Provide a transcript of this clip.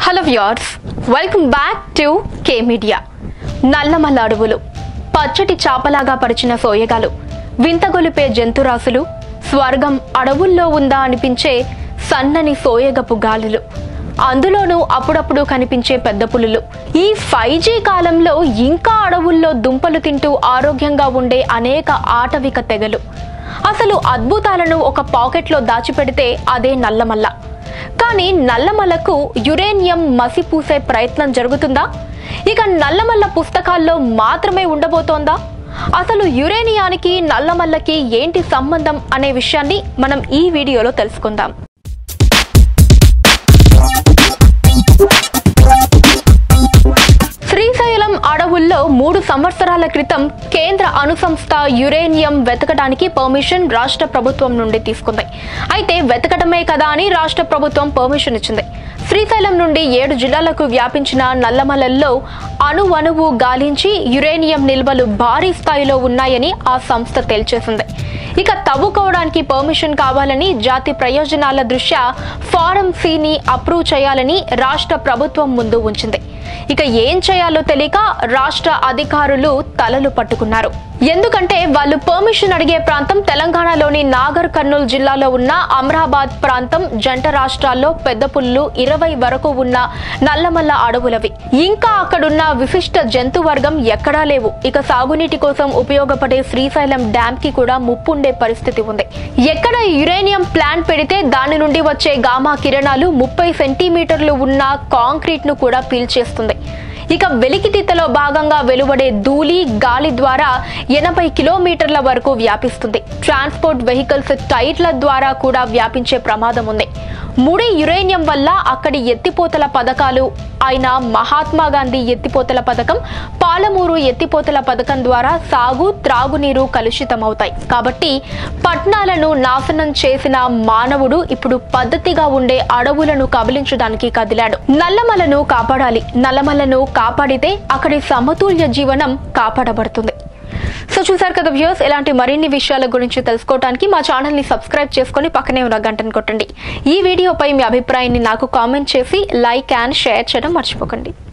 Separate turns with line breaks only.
hello viewers welcome back to K media Nallamala అడవులు పచ్చటి చాపలాగా పరిచిన సోయగాలు వింతగొలిపే జంతురాశులు స్వర్గం అడవుల్లో ఉందా అనిపించే సన్నని సోయగపు గాలులు అందులోనూ అప్పుడప్పుడు కనిపించే పెద్ద పులులు ఈ ఫైవ్ జీ కాలంలో ఇంకా అడవుల్లో దుంపలు తింటూ ఆరోగ్యంగా ఉండే అనేక ఆటవిక తెగలు అసలు అద్భుతాలను ఒక పాకెట్లో దాచిపెడితే అదే నల్లమల్ల కానీ నల్లమల్లకు యురేనియం మసిపూసే ప్రయత్నం జరుగుతుందా ఇక నల్లమల్ల పుస్తకాల్లో మాత్రమే ఉండబోతోందా అసలు యురేనియానికి నల్లమల్లకి ఏంటి సంబంధం అనే విషయాన్ని మనం ఈ వీడియోలో తెలుసుకుందాం శ్రీశైలం అడవుల్లో మూడు సంవత్సరాల క్రితం కేంద్ర అణుసంస్థ యురేనియం వెతకడానికి పర్మిషన్ రాష్ట్ర ప్రభుత్వం నుండి తీసుకుంది అయితే వెతకడమే కదా అని రాష్ట్ర ప్రభుత్వం పర్మిషన్ ఇచ్చింది శ్రీశైలం నుండి ఏడు జిల్లాలకు వ్యాపించిన నల్లమలల్లో అణువణువు గాలించి యురేనియం నిల్వలు భారీ స్థాయిలో ఉన్నాయని ఆ సంస్థ తేల్చేసింది ఇక తవ్వుకోవడానికి పర్మిషన్ కావాలని జాతి ప్రయోజనాల దృష్ట్యా ఫారం సిని అప్రూవ్ చేయాలని రాష్ట్ర ప్రభుత్వం ముందు ఉంచింది ఇక ఏం చేయాలో తెలియక రాష్ట్ర అధికారులు తలలు పట్టుకున్నారు ఎందుకంటే వాళ్ళు పర్మిషన్ అడిగే ప్రాంతం తెలంగాణలోని నాగర్ కర్నూలు జిల్లాలో ఉన్న అమరాబాద్ ప్రాంతం జంట రాష్ట్రాల్లో పెద్ద పుల్లు ఇరవై వరకు ఉన్న నల్లమల్ల అడవులవి ఇంకా అక్కడున్న విశిష్ట జంతు వర్గం ఎక్కడా లేవు ఇక సాగునీటి కోసం ఉపయోగపడే శ్రీశైలం డ్యామ్ కి కూడా ముప్పుండే పరిస్థితి ఉంది ఎక్కడ యురేనియం ప్లాంట్ పెడితే దాని నుండి వచ్చే గామా కిరణాలు ముప్పై సెంటీమీటర్లు ఉన్న కాంక్రీట్ ను కూడా పీల్చేస్తుంది ఇక వెలికితీతలో భాగంగా వెలువడే ధూళి గాలి ద్వారా ఎనభై కిలోమీటర్ల వరకు వ్యాపిస్తుంది ట్రాన్స్పోర్ట్ వెహికల్స్ టైర్ల ద్వారా కూడా వ్యాపించే ప్రమాదం ఉంది ముడి యురేనియం వల్ల అక్కడి ఎత్తిపోతల పథకాలు అయిన మహాత్మా గాంధీ ఎత్తిపోతల పథకం పాలమూరు ఎత్తిపోతల పథకం ద్వారా సాగు త్రాగునీరు కలుషితమవుతాయి కాబట్టి పట్నాలను నాశనం చేసిన మానవుడు ఇప్పుడు పద్ధతిగా ఉండే అడవులను కబలించడానికి కదిలాడు నల్లమలను కాపాడాలి నల్లమలను కాపాడితే అక్కడి సమతుల్య జీవనం కాపాడబడుతుంది సో చూసారు కదా వ్యూస్ ఇలాంటి మరిన్ని విషయాల గురించి తెలుసుకోవడానికి మా ఛానల్ ని సబ్స్క్రైబ్ చేసుకొని పక్కనే ఉన్న గంటను కొట్టండి ఈ వీడియోపై మీ అభిప్రాయాన్ని నాకు కామెంట్ చేసి లైక్ అండ్ షేర్ చేయడం మర్చిపోకండి